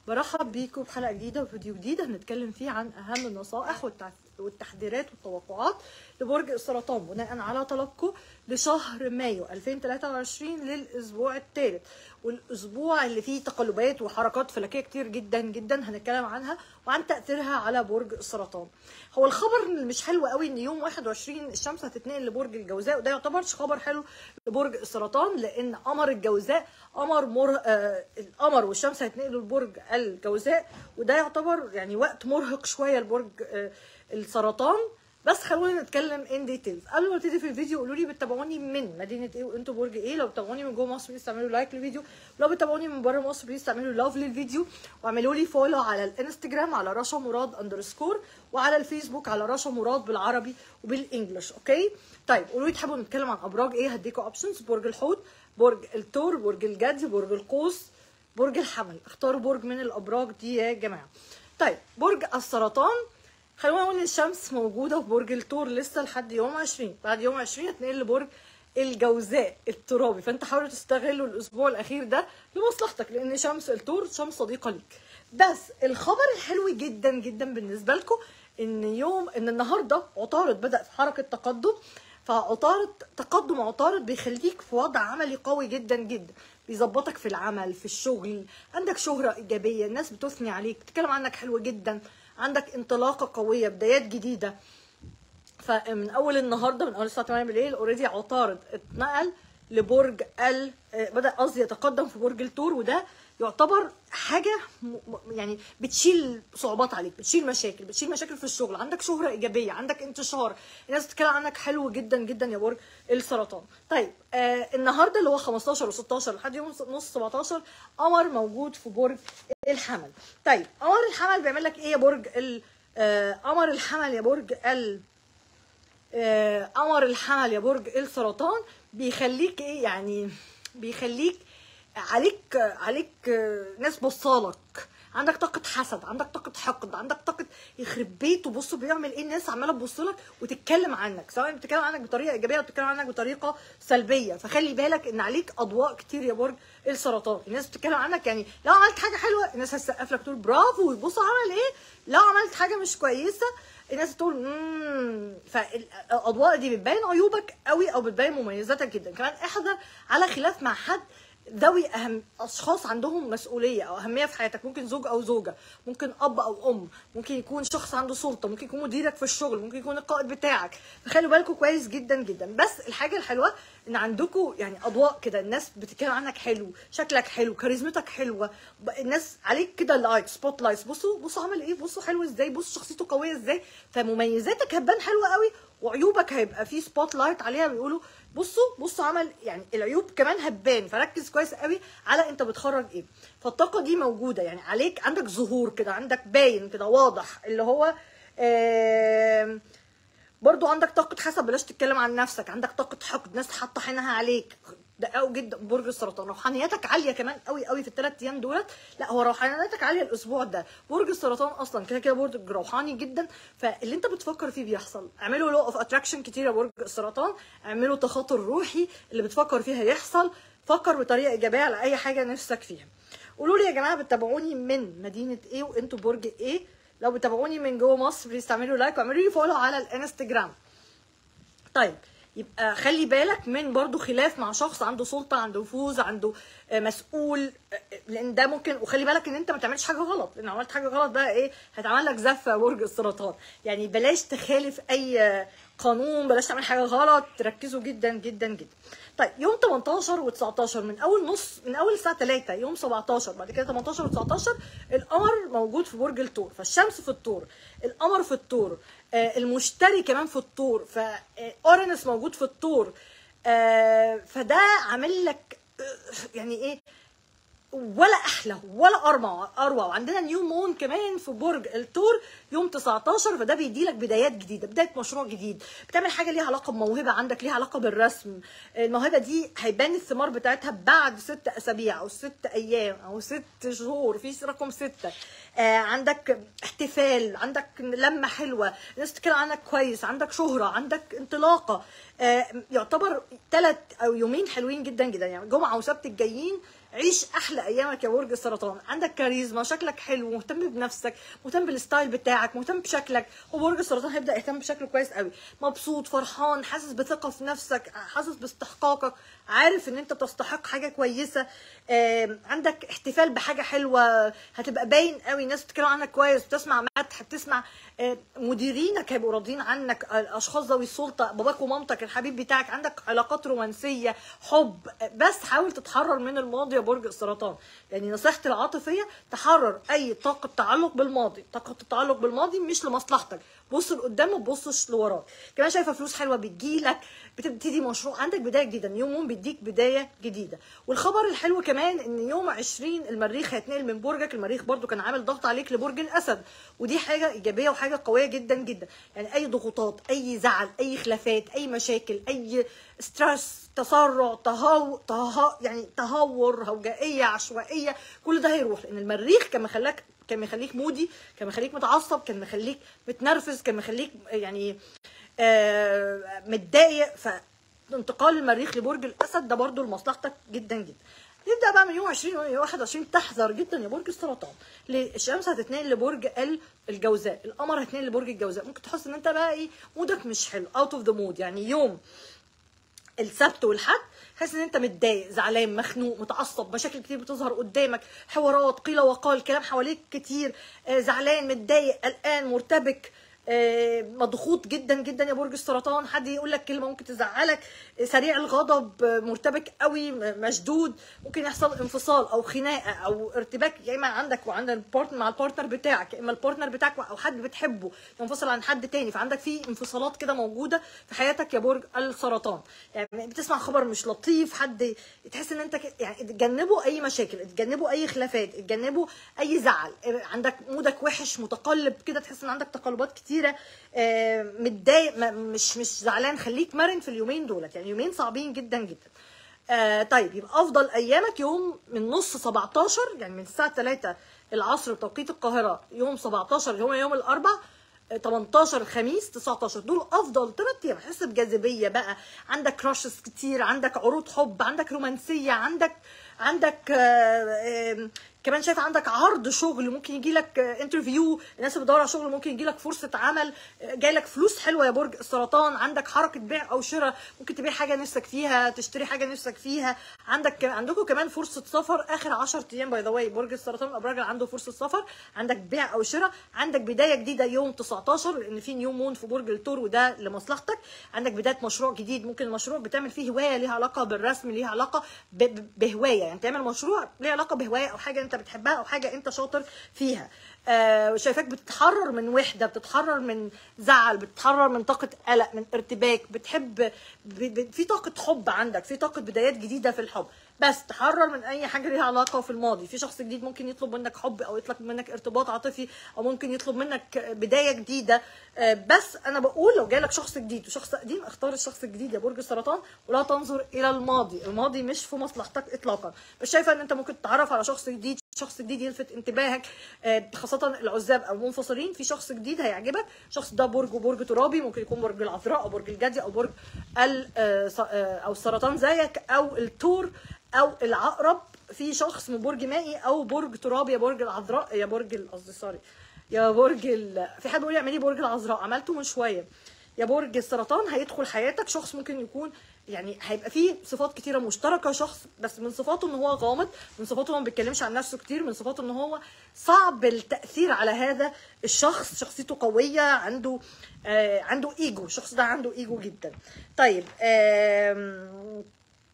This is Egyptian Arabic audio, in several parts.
برحب بيكم بحلقه جديده وفيديو جديد هنتكلم فيه عن اهم النصائح والتع- والتحذيرات والتوقعات لبرج السرطان بناء على طلبكم لشهر مايو 2023 للاسبوع الثالث والاسبوع اللي فيه تقلبات وحركات فلكيه كتير جدا جدا هنتكلم عنها وعن تاثيرها على برج السرطان هو الخبر اللي مش حلو قوي ان يوم 21 الشمس هتتنقل لبرج الجوزاء وده يعتبرش خبر حلو لبرج السرطان لان قمر الجوزاء قمر مر... آه القمر والشمس هيتنقلوا لبرج الجوزاء وده يعتبر يعني وقت مرهق شويه لبرج آه السرطان بس خلونا نتكلم ان ديتيلز قبل ما ابتدي في الفيديو قولوا لي بتتابعوني من مدينه ايه وانتوا برج ايه لو بتتابعوني من جوه مصر بليز تعملوا لايك للفيديو لو بتتابعوني من بره مصر بليز تعملوا لاف للفيديو واعملوا لي فولو على الانستجرام على رشا مراد اندرسكور وعلى الفيسبوك على رشا مراد بالعربي وبالانجلش اوكي طيب قولوا لي تحبوا نتكلم عن ابراج ايه هديكوا اوبشنز برج الحوت برج الثور برج الجدي برج القوس برج الحمل اختاروا برج من الابراج دي يا جماعه طيب برج السرطان خلونا نقول ان الشمس موجوده في برج الثور لسه لحد يوم 20 بعد يوم 20 هتنقل لبرج الجوزاء الترابي فانت حاولوا تستغلوا الاسبوع الاخير ده لمصلحتك لان شمس الثور شمس صديقه ليك بس الخبر الحلو جدا جدا بالنسبه لكم ان يوم ان النهارده عطارد بدا في حركه تقدم فعطارد تقدم عطارد بيخليك في وضع عملي قوي جدا جدا بيظبطك في العمل في الشغل عندك شهرة إيجابية الناس بتثني عليك بتتكلم عنك حلو جدا عندك انطلاقة قوية بدايات جديدة فمن اول النهارده من اول الساعه 8 بالليل اوريدي عطارد اتنقل لبرج ال آه، بدا قصدي يتقدم في برج الثور وده يعتبر حاجه م... م- يعني بتشيل صعوبات عليك بتشيل مشاكل بتشيل مشاكل في الشغل عندك شهره ايجابيه عندك انتشار الناس بتتكلم عنك حلو جدا جدا يا برج السرطان طيب آه النهارده اللي هو 15 و16 لحد يوم نص 17 قمر موجود في برج الحمل طيب قمر الحمل بيعمل لك ايه يا برج ال آه قمر الحمل يا برج ال آه، قمر الحمل يا برج السرطان بيخليك ايه يعني بيخليك عليك عليك آه، ناس بصالك عندك طاقة حسد عندك طاقة حقد عندك طاقة يخرب بيته بصوا بيعمل ايه الناس عمالة تبص لك وتتكلم عنك سواء بتتكلم عنك بطريقة ايجابية او بتتكلم عنك بطريقة سلبية فخلي بالك ان عليك اضواء كتير يا برج السرطان الناس بتتكلم عنك يعني لو عملت حاجة حلوة الناس هتسقف لك تقول برافو ويبصوا عمل ايه لو عملت حاجة مش كويسة الناس تقول امم فالاضواء دي بتبين عيوبك قوي او بتبين مميزاتك جدا كمان احذر على خلاف مع حد ذوي اهم اشخاص عندهم مسؤوليه او اهميه في حياتك ممكن زوج او زوجه ممكن اب او ام ممكن يكون شخص عنده سلطه ممكن يكون مديرك في الشغل ممكن يكون القائد بتاعك فخلوا بالكم كويس جدا جدا بس الحاجه الحلوه ان عندكم يعني اضواء كده الناس بتتكلم عنك حلو شكلك حلو كاريزمتك حلوه ب- الناس عليك كده لايت سبوت لايتس بصوا بصوا عمل ايه بصوا حلو ازاي بصوا شخصيته قويه ازاي فمميزاتك هتبان حلوه قوي وعيوبك هيبقى فيه سبوت لايت عليها بيقولوا بصوا بصوا عمل يعني العيوب كمان هتبان فركز كويس قوي على انت بتخرج ايه فالطاقه دي موجوده يعني عليك عندك ظهور كده عندك باين كده واضح اللي هو آم، برضو عندك طاقة حسد بلاش تتكلم عن نفسك عندك طاقة حقد ناس حاطة عينها عليك ده قوي جدا برج السرطان روحانياتك عالية كمان قوي قوي في الثلاث ايام دولت لا هو روحانياتك عالية الاسبوع ده برج السرطان اصلا كده كده برج روحاني جدا فاللي انت بتفكر فيه بيحصل اعملوا لو اوف اتراكشن كتير يا برج السرطان اعملوا تخاطر روحي اللي بتفكر فيه هيحصل فكر بطريقة ايجابية على اي حاجة نفسك فيها قولوا لي يا جماعة بتتابعوني من مدينة ايه وانتوا برج ايه لو بتابعوني من جوه مصر بليز تعملوا لايك واعملوا لي فولو على الانستجرام طيب يبقى خلي بالك من برضو خلاف مع شخص عنده سلطة عنده نفوذ عنده آه، مسؤول آه، لان ده ممكن وخلي بالك ان انت ما تعملش حاجة غلط لان عملت حاجة غلط بقى ايه هتعمل لك زفة يا برج السرطان يعني بلاش تخالف اي آه، قانون بلاش تعمل حاجة غلط ركزوا جدا جدا جدا طيب يوم 18 و19 من اول نص من اول الساعه 3 يوم 17 بعد كده 18 و19 القمر موجود في برج الثور فالشمس في الثور القمر في الثور آه المشتري كمان في الثور فاورانوس موجود في الثور آه فده عامل لك آه يعني ايه ولا احلى ولا اروع اروع وعندنا نيو مون كمان في برج الثور يوم 19 فده بيدي لك بدايات جديده بدايه مشروع جديد بتعمل حاجه ليها علاقه بموهبه عندك ليها علاقه بالرسم الموهبه دي هيبان الثمار بتاعتها بعد ست اسابيع او ست ايام او ست شهور في رقم سته آه عندك احتفال عندك لمه حلوه الناس تتكلم عنك كويس عندك شهره عندك انطلاقه آه يعتبر ثلاث او يومين حلوين جدا جدا يعني جمعه وسبت الجايين عيش احلى ايامك يا برج السرطان عندك كاريزما شكلك حلو مهتم بنفسك مهتم بالستايل بتاعك مهتم بشكلك وبرج السرطان هيبدا يهتم بشكله كويس قوي مبسوط فرحان حاسس بثقه في نفسك حاسس باستحقاقك عارف ان انت تستحق حاجه كويسه آم، عندك احتفال بحاجه حلوه هتبقى باين قوي الناس بتتكلم عنك كويس بتسمع مدح بتسمع آه، مديرينك هيبقوا راضيين عنك آه، اشخاص ذوي السلطه باباك ومامتك الحبيب بتاعك عندك علاقات رومانسيه حب آه، بس حاول تتحرر من الماضي يا برج السرطان يعني نصيحتي العاطفيه تحرر اي طاقه تعلق بالماضي طاقه التعلق بالماضي مش لمصلحتك بص لقدام ما تبصش لوراك كمان شايفه فلوس حلوه بتجيلك بتبتدي مشروع عندك بدايه جديده يوم بيديك بدايه جديده والخبر الحلو كمان ان يوم 20 المريخ هيتنقل من برجك المريخ برضو كان عامل ضغط عليك لبرج الاسد ودي حاجه ايجابيه وحاجه قويه جدا جدا يعني اي ضغوطات اي زعل اي خلافات اي مشاكل اي ستريس تسرع تهو تهو يعني تهور هوجائيه عشوائيه كل ده هيروح لان المريخ كان مخلاك كان مخليك مودي كان مخليك متعصب كان مخليك متنرفز كان مخليك يعني آه متضايق فانتقال المريخ لبرج الاسد ده برضو لمصلحتك جدا جدا نبدا بقى من يوم 20 يوم 21 تحذر جدا يا برج السرطان ليه؟ الشمس هتتنقل لبرج ال- الجوزاء القمر هيتنقل لبرج الجوزاء ممكن تحس ان انت بقى ايه مودك مش حلو اوت اوف ذا مود يعني يوم السبت والحد حاسس ان انت متضايق زعلان مخنوق متعصب مشاكل كتير بتظهر قدامك حوارات قيل وقال كلام حواليك كتير آه، زعلان متضايق قلقان مرتبك آه، مضغوط جدا جدا يا برج السرطان حد يقول لك كلمه ممكن تزعلك آه، سريع الغضب آه، مرتبك قوي م- مشدود ممكن يحصل انفصال او خناقه او ارتباك يا اما عندك وعند البارتنر مع البارتنر بتاعك يا اما البارتنر بتاعك او حد بتحبه ينفصل عن حد تاني فعندك في انفصالات كده موجوده في حياتك يا برج السرطان يعني بتسمع خبر مش لطيف حد تحس ان انت ك- يعني اتجنبوا اي مشاكل اتجنبوا اي خلافات اتجنبوا اي زعل عندك مودك وحش متقلب كده تحس ان عندك تقلبات كتيره آه، متضايق ما- مش مش زعلان خليك مرن في اليومين دولت يعني يومين صعبين جدا جدا آه طيب يبقى افضل ايامك يوم من نص 17 يعني من الساعه 3 العصر بتوقيت القاهره يوم 17 اللي هو يوم الاربع آه، 18 الخميس 19 دول افضل ثلاث ايام حس بجاذبيه بقى عندك كراشز كتير عندك عروض حب عندك رومانسيه عندك عندك آه، آم، كمان شايف عندك عرض شغل ممكن يجي لك انترفيو الناس اللي بتدور على شغل ممكن يجي لك فرصه عمل آه، جاي لك فلوس حلوه يا برج السرطان عندك حركه بيع او شراء ممكن تبيع حاجه نفسك فيها تشتري حاجه نفسك فيها عندك عندكم كمان فرصه سفر اخر 10 ايام باي ذا واي برج السرطان الابراج اللي عنده فرصه سفر عندك بيع او شراء عندك بدايه جديده يوم 19 لان في نيو مون في برج الثور وده لمصلحتك عندك بدايه مشروع جديد ممكن المشروع بتعمل فيه هوايه ليها علاقه بالرسم ليها علاقه ب- ب- بهوايه يعني تعمل مشروع ليه علاقه بهوايه او حاجه انت بتحبها او حاجه انت شاطر فيها آه شايفاك بتتحرر من وحده بتتحرر من زعل بتتحرر من طاقه قلق من ارتباك بتحب ب... ب... في طاقه حب عندك في طاقه بدايات جديده في الحب بس تحرر من اي حاجه ليها علاقه في الماضي في شخص جديد ممكن يطلب منك حب او يطلب منك ارتباط عاطفي او ممكن يطلب منك بدايه جديده آه، بس انا بقول لو جالك شخص جديد وشخص قديم اختار الشخص الجديد يا برج السرطان ولا تنظر الى الماضي الماضي مش في مصلحتك اطلاقا مش شايفه ان انت ممكن تتعرف على شخص جديد شخص جديد يلفت انتباهك آه، خاصه العزاب او المنفصلين في شخص جديد هيعجبك الشخص ده برج وبرج ترابي ممكن يكون برج العذراء او برج الجدي او برج ال- آه، ص- آه، او السرطان زيك او الثور او العقرب في شخص من برج مائي او برج ترابي يا برج العذراء يا برج ال- قصدي سوري يا برج ال... في حد بيقول لي اعملي برج العذراء عملته من شويه يا برج السرطان هيدخل حياتك شخص ممكن يكون يعني هيبقى فيه صفات كتيره مشتركه شخص بس من صفاته ان هو غامض من صفاته إن هو ما بيتكلمش عن نفسه كتير من صفاته ان هو صعب التاثير على هذا الشخص شخصيته قويه عنده آه عنده ايجو الشخص ده عنده ايجو جدا طيب آم...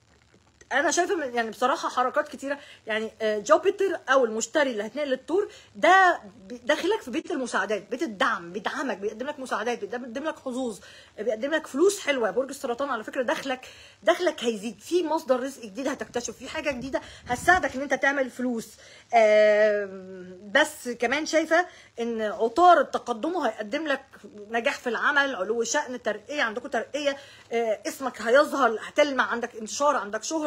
انا شايفه من يعني بصراحه حركات كتيره يعني آه، جوبيتر او المشتري اللي هتنقل للتور ده بي- داخلك في بيت المساعدات بيت الدعم بيدعمك بيقدم لك مساعدات بيقدم لك حظوظ بيقدم لك فلوس حلوه برج السرطان على فكره دخلك دخلك هيزيد في مصدر رزق جديد هتكتشف في حاجه جديده هتساعدك ان انت تعمل فلوس آم، بس كمان شايفه ان عطار تقدمه هيقدم لك نجاح في العمل علو شأن ترقيه عندكم ترقيه آه، اسمك هيظهر هتلمع عندك انتشار عندك شهره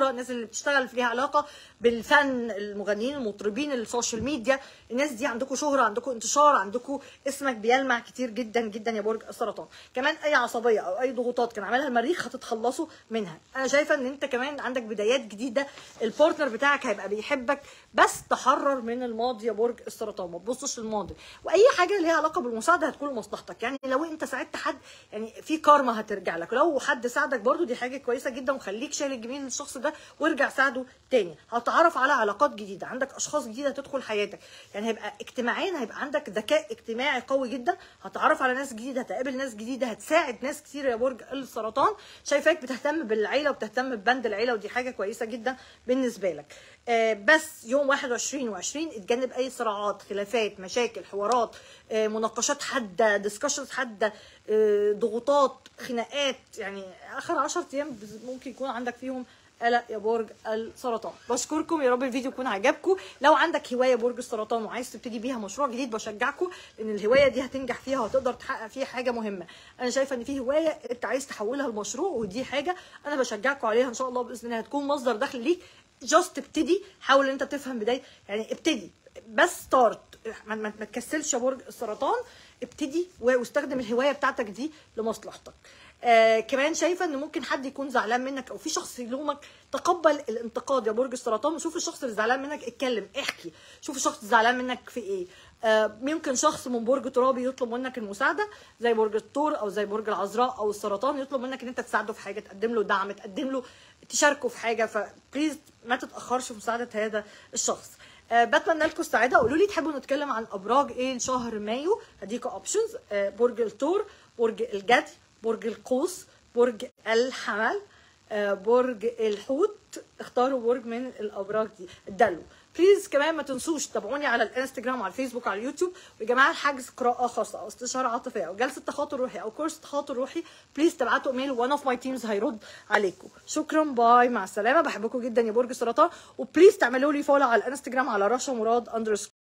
الرياضه الناس اللي بتشتغل في ليها علاقه بالفن المغنيين المطربين السوشيال ميديا الناس دي عندكم شهره عندكم انتشار عندكم اسمك بيلمع كتير جدا جدا يا برج السرطان كمان اي عصبيه او اي ضغوطات كان عملها المريخ هتتخلصوا منها انا شايفه ان انت كمان عندك بدايات جديده البارتنر بتاعك هيبقى بيحبك بس تحرر من الماضي يا برج السرطان ما تبصش للماضي واي حاجه ليها علاقه بالمساعده هتكون لمصلحتك يعني لو انت ساعدت حد يعني في كارما هترجع لك لو حد ساعدك برضو دي حاجه كويسه جدا وخليك شايل الجميل للشخص ده وارجع ساعده تاني هتتعرف على علاقات جديده عندك اشخاص جديده تدخل حياتك يعني هيبقى اجتماعيا هيبقى عندك ذكاء اجتماعي قوي جدا هتعرف على ناس جديده هتقابل ناس جديده هتساعد ناس كتير يا برج السرطان شايفاك بتهتم بالعيله وبتهتم ببند العيله ودي حاجه كويسه جدا بالنسبه لك آه، بس يوم 21 و20 اتجنب اي صراعات خلافات مشاكل حوارات آه، مناقشات حاده ديسكشنز حاده آه، ضغوطات خناقات يعني اخر 10 ايام بز- ممكن يكون عندك فيهم قلق يا برج السرطان بشكركم يا رب الفيديو يكون عجبكم لو عندك هوايه برج السرطان وعايز تبتدي بيها مشروع جديد بشجعكم لان الهوايه دي هتنجح فيها وهتقدر تحقق فيها حاجه مهمه انا شايفه ان في هوايه انت عايز تحولها لمشروع ودي حاجه انا بشجعكم عليها ان شاء الله باذن الله هتكون مصدر دخل ليك جاست ابتدي حاول ان انت تفهم بدايه يعني ابتدي بس ستارت ما, ما, ما تكسلش يا برج السرطان ابتدي و- واستخدم الهوايه بتاعتك دي لمصلحتك آه كمان شايفه ان ممكن حد يكون زعلان منك او في شخص يلومك تقبل الانتقاد يا برج السرطان وشوف الشخص اللي زعلان منك اتكلم احكي شوف الشخص زعلان منك في ايه آه ممكن شخص من برج ترابي يطلب منك المساعده زي برج الثور او زي برج العذراء او السرطان يطلب منك ان انت تساعده في حاجه تقدم له دعم تقدم له تشاركه في حاجه فبليز ما تتاخرش في مساعده هذا الشخص آه، بتمنى لكم السعاده قولوا لي تحبوا نتكلم عن ابراج ايه لشهر مايو هديكوا اوبشنز برج الثور برج الجدي برج القوس برج الحمل آه، برج الحوت اختاروا برج من الابراج دي الدلو بليز كمان ما تنسوش تابعوني على الانستجرام وعلى الفيسبوك وعلى اليوتيوب ويا جماعه الحجز قراءه خاصه او استشاره عاطفيه او جلسه تخاطر روحي او كورس تخاطر روحي بليز تبعتوا ايميل وان اوف ماي تيمز هيرد عليكم شكرا باي مع السلامه بحبكم جدا يا برج السرطان وبليز تعملوا لي فولو على الانستجرام على رشا مراد اندرسكور